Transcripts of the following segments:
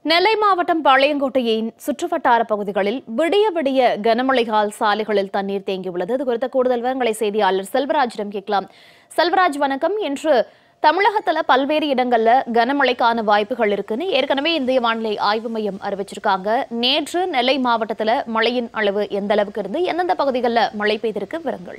நெல்லை மாவட்டம் பாளையங்கோட்டையின் சுற்றுவட்டார பகுதிகளில் விடிய விடிய கனமழையால் சாலைகளில் தண்ணீர் தேங்கியுள்ளது இது குறித்த கூடுதல் விவரங்களை செய்தியாளர் செல்வராஜிடம் கேட்கலாம் செல்வராஜ் வணக்கம் இன்று தமிழகத்துல பல்வேறு இடங்கள்ல கனமழைக்கான வாய்ப்புகள் இருக்குன்னு ஏற்கனவே இந்திய வானிலை ஆய்வு மையம் அறிவிச்சிருக்காங்க நேற்று நெல்லை மாவட்டத்துல மழையின் அளவு எந்த அளவுக்கு இருந்து எந்தெந்த பகுதிகளில் மழை பெய்திருக்கு விவரங்கள்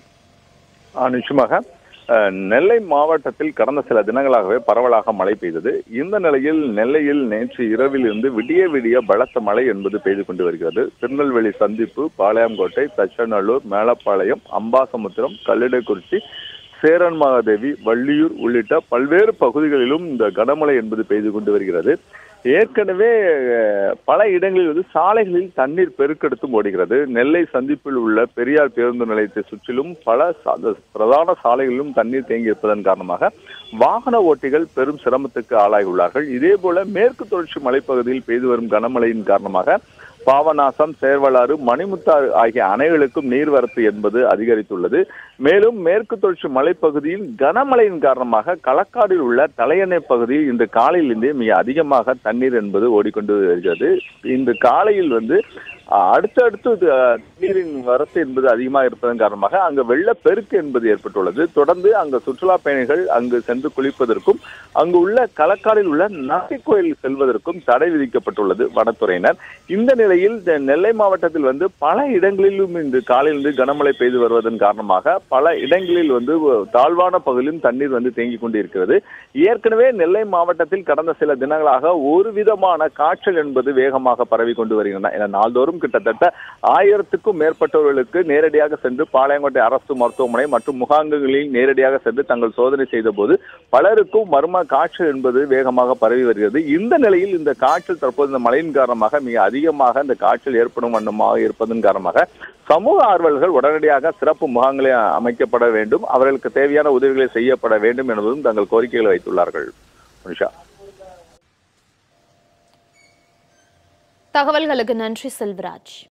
ஆ, நிச்சயமாக அஹ், நெல்லை மாவட்டத்தில் கடந்த சில தினங்களாகவே பரவலாக மழை பெய்தது இந்த நிலையில் நெல்லையில் நேற்று இரவில் இருந்து விடிய விடிய பலத்த மழை என்பது பெய்து கொண்டு வருகிறது திருநெல்வேலி சந்திப்பு பாளையங்கோட்டை தச்சநல்லூர் மேலப்பாளையம் அம்பாசமுத்திரம் கல்லிடைக்குறிச்சி சேரன் மகாதேவி வள்ளியூர் உள்ளிட்ட பல்வேறு பகுதிகளிலும் இந்த கனமழை என்பது பெய்து கொண்டு வருகிறது ஏற்கனவே அஹ், பல இடங்களில் வந்து சாலைகளில் தண்ணீர் பெருக்கெடுத்தும் ஓடுகிறது நெல்லை சந்திப்பில் உள்ள பெரியார் பேருந்து நிலையத்தை சுற்றிலும் பல சா- பிரதான சாலைகளிலும் தண்ணீர் தேங்கி இருப்பதன் காரணமாக வாகன ஓட்டிகள் பெரும் சிரமத்துக்கு ஆளாகியுள்ளார்கள் இதே போல மேற்கு தொடர்ச்சி மலைப்பகுதியில் பெய்து வரும் கனமழையின் காரணமாக பாவநாசம் சேர்வலாறு மணிமுத்தாறு ஆகிய அணைகளுக்கும் நீர்வரத்து என்பது அதிகரித்துள்ளது மேலும் மேற்கு தொடர்ச்சி மலைப்பகுதியில் கனமழையின் காரணமாக களக்காடில் உள்ள தலையணை பகுதியில் இன்று காலையிலிருந்தே மிக அதிகமாக தண்ணீர் என்பது ஓடிக்கொண்டு வருகிறது இன்று காலையில் வந்து அஹ், அடுத்தடுத்து இது, அஹ், நீரின் வரத்து என்பது அதிகமாக இருப்பதன் காரணமாக அங்கு வெள்ளப்பெருக்கு என்பது ஏற்பட்டுள்ளது தொடர்ந்து அங்கு சுற்றுலா பயணிகள் அங்கு சென்று குளிப்பதற்கும் அங்கு உள்ள களக்காடில் உள்ள நாகை கோயில் செல்வதற்கும் தடை விதிக்கப்பட்டுள்ளது வனத்துறையினர் இந்த நிலையில் இந்த நெல்லை மாவட்டத்தில் வந்து பல இடங்களிலும் இன்று காலையிலிருந்து கனமழை பெய்து வருவதன் காரணமாக பல இடங்களில் வந்து தாழ்வான பகுதியிலும் தண்ணீர் வந்து தேங்கிக் கொண்டிருக்கிறது ஏற்கனவே நெல்லை மாவட்டத்தில் கடந்த சில தினங்களாக ஒரு விதமான காய்ச்சல் என்பது வேகமாக பரவி கொண்டு வருகின்றன என நாள்தோறும் கிட்டத்தட்ட ஆயிரத்துக்கும் மேற்பட்டவர்களுக்கு நேரடியாக சென்று பாளையங்கோட்டை அரசு மருத்துவமனை மற்றும் முகாம்களில் நேரடியாக சென்று தங்கள் சோதனை செய்த போது பலருக்கும் மர்ம காய்ச்சல் என்பது வேகமாக பரவி வருகிறது இந்த நிலையில் இந்த காய்ச்சல் தற்போது இந்த மழையின் காரணமாக மிக அதிகமாக இந்த காய்ச்சல் ஏற்படும் வண்ணமாக இருப்பதன் காரணமாக சமூக ஆர்வலர்கள் உடனடியாக சிறப்பு முகாம்களை அமைக்கப்பட வேண்டும் அவர்களுக்கு தேவையான உதவிகளை செய்யப்பட வேண்டும் என்பதும் தங்கள் கோரிக்கைகளை வைத்துள்ளார்கள் மனிஷா தகவல்களுக்கு நன்றி செல்வராஜ்